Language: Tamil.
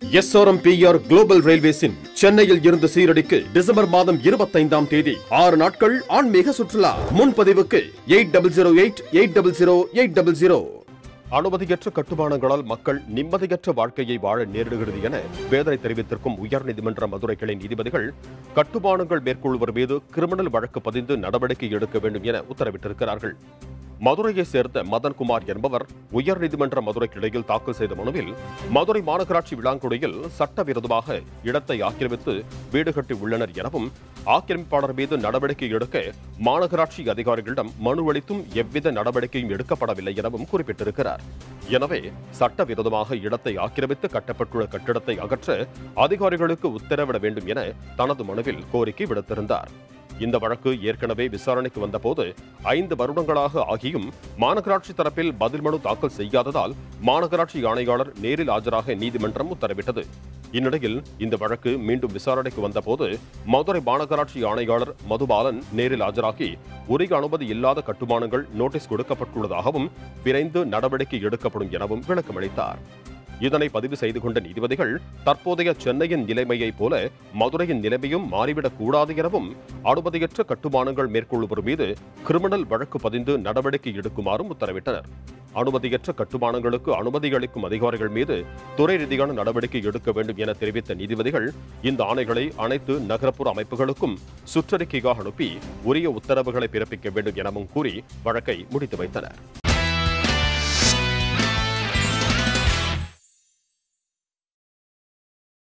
எஸ்ஆர்எம்பிஆர் குளோபல் ரயில்வேஸின் சென்னையில் இருந்து சீரடிக்கு டிசம்பர் மாதம் இருபத்தைந்தாம் தேதி ஆறு நாட்கள் ஆன்மீக சுற்றுலா முன்பதிவுக்கு eight double zero eight eight double zero eight double zero அனுமதியற்ற கட்டுமானங்களால் மக்கள் நிம்மதியற்ற வாழ்க்கையை வாழ நேரிடுகிறது என வேதனை தெரிவித்திருக்கும் உயர்நீதிமன்ற மதுரை கிளை நீதிபதிகள் கட்டுமானங்கள் மேற்கொள்வர் மீது கிரிமினல் வழக்கு பதிந்து நடவடிக்கை எடுக்க வேண்டும் என உத்தரவிட்டிருக்கிறார்கள் மதுரையை சேர்ந்த மதன்குமார் என்பவர் உயர்நீதிமன்ற மதுரை கிளையில் தாக்கல் செய்த மனுவில் மதுரை மாநகராட்சி விளாங்குடியில் சட்டவிரோதமாக இடத்தை ஆக்கிரமித்து வீடு கட்டி உள்ளனர் எனவும் ஆக்கிரமிப்பாளர் மீது நடவடிக்கை எடுக்க மாநகராட்சி அதிகாரிகளிடம் மனு அளித்தும் எவ்வித நடவடிக்கையும் எடுக்கப்படவில்லை எனவும் குறிப்பிட்டிருக்கிறார் எனவே சட்டவிரோதமாக இடத்தை ஆக்கிரமித்து கட்டப்பட்டுள்ள கட்டிடத்தை அகற்ற அதிகாரிகளுக்கு உத்தரவிட வேண்டும் என தனது மனுவில் கோரிக்கை விடுத்திருந்தார் இந்த வழக்கு ஏற்கனவே விசாரணைக்கு வந்தபோது ஐந்து வருடங்களாக ஆகியும் மாநகராட்சி தரப்பில் பதில் மனு தாக்கல் செய்யாததால் மாநகராட்சி ஆணையாளர் நேரில் ஆஜராக நீதிமன்றம் உத்தரவிட்டது இந்நிலையில் இந்த வழக்கு மீண்டும் விசாரணைக்கு வந்தபோது மதுரை மாநகராட்சி ஆணையாளர் மதுபாலன் நேரில் ஆஜராகி உரிய அனுமதி இல்லாத கட்டுமானங்கள் நோட்டீஸ் கொடுக்கப்பட்டுள்ளதாகவும் விரைந்து நடவடிக்கை எடுக்கப்படும் எனவும் விளக்கமளித்தார் இதனை பதிவு செய்து கொண்ட நீதிபதிகள் தற்போதைய சென்னையின் நிலைமையைப் போல மதுரையின் நிலைமையும் மாறிவிடக் கூடாது எனவும் அனுமதியற்ற கட்டுமானங்கள் மேற்கொள்ளுவர் மீது கிரிமினல் வழக்கு பதிந்து நடவடிக்கை எடுக்குமாறும் உத்தரவிட்டனர் அனுமதியற்ற கட்டுமானங்களுக்கு அனுமதி அளிக்கும் அதிகாரிகள் மீது துறை ரீதியான நடவடிக்கை எடுக்க வேண்டும் என தெரிவித்த நீதிபதிகள் இந்த ஆணைகளை அனைத்து நகரப்புற அமைப்புகளுக்கும் சுற்றறிக்கையாக அனுப்பி உரிய உத்தரவுகளை பிறப்பிக்க வேண்டும் எனவும் கூறி வழக்கை முடித்து வைத்தனர்